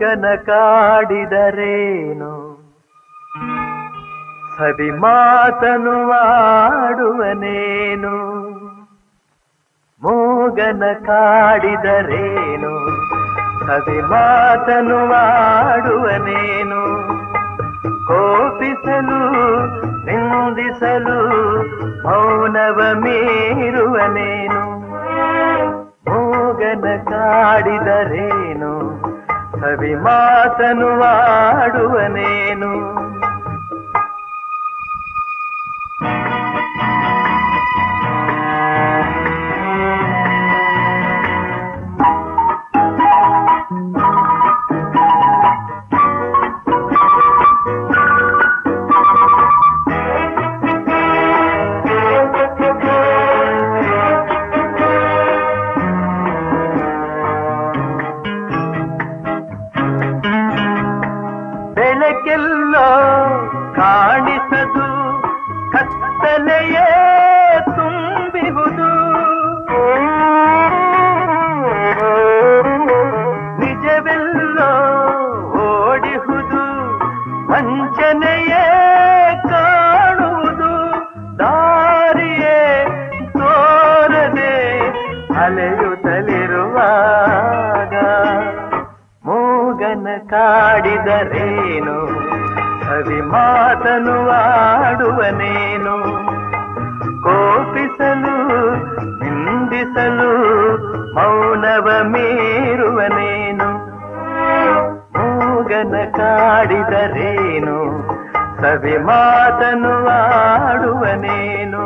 ಮೂಗನ ಕಾಡಿದರೇನು ಸವಿ ಮಾತನು ಆಡುವನೇನು ಮೂಗನ ಕಾಡಿದರೇನು ಸವಿ ಮಾತನು ಆಡುವನೇನು ಕೋಪಿಸಲು ನಿಂದಿಸಲು ಮೌನವ ಮೀರುವನೇನು ಮೂಗನ ಕಾಡಿದರೇನು ಸವಿ ಮಾತನು ಆಡುವನೇನು ಬೆಳಕೆಲ್ಲೋ ಕಾಣಿಸದು ಕತ್ತಲೆಯೇ ತುಂಬಿಹುದು ನಿಜವೆಲ್ಲೋ ಓಡಿಹುದು ವಂಚನೆಯೇ ಕಾಣುವುದು ದಾರಿಯೇ ತೋರದೆ ಅಲೆಯುತ್ತಲಿರುವಾಗ ಮೂಗನ ಕಾಡಿದರೇನು ಸವಿ ಮಾತನು ಆಡುವನೇನು ಕೋಪಿಸಲು ನಿಂದಿಸಲು ಮೌನವ ಮೀರುವನೇನು ಮೂಗನ ಕಾಡಿದರೇನು ಸವಿ ಮಾತನು ಆಡುವನೇನು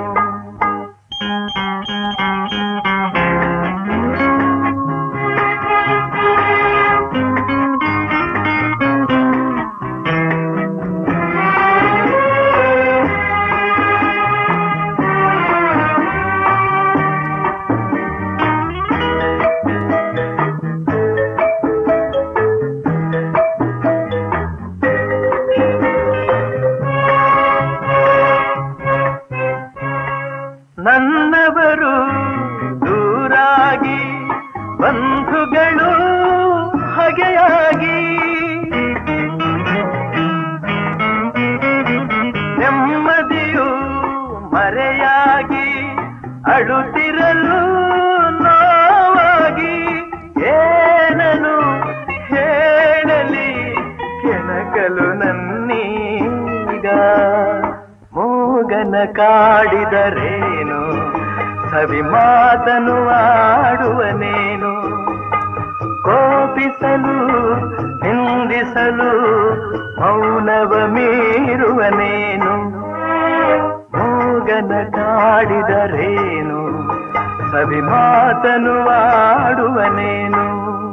ನನ್ನವರು ದೂರಾಗಿ ಬಂಧುಗಳು ಹಗೆಯಾಗಿ ನೆಮ್ಮದಿಯು ಮರೆಯಾಗಿ ಅಳುತ್ತಿರಲು ನೋವಾಗಿ ಏನನು ಹೇಳಲಿ ಕೆಣಕಲು ನನ್ನೀಗ ಮೂಗನ ಕಾಡಿದರೇನು ಸವಿ ಮಾತನು ಆಡುವನೇನು ಕೋಪಿಸಲು ನಿಂದಿಸಲು ಮೌನವ ಮೀರುವನೇನು ಮೂಗನ ಕಾಡಿದರೇನು ಸವಿ ಮಾತನು ಆಡುವನೇನು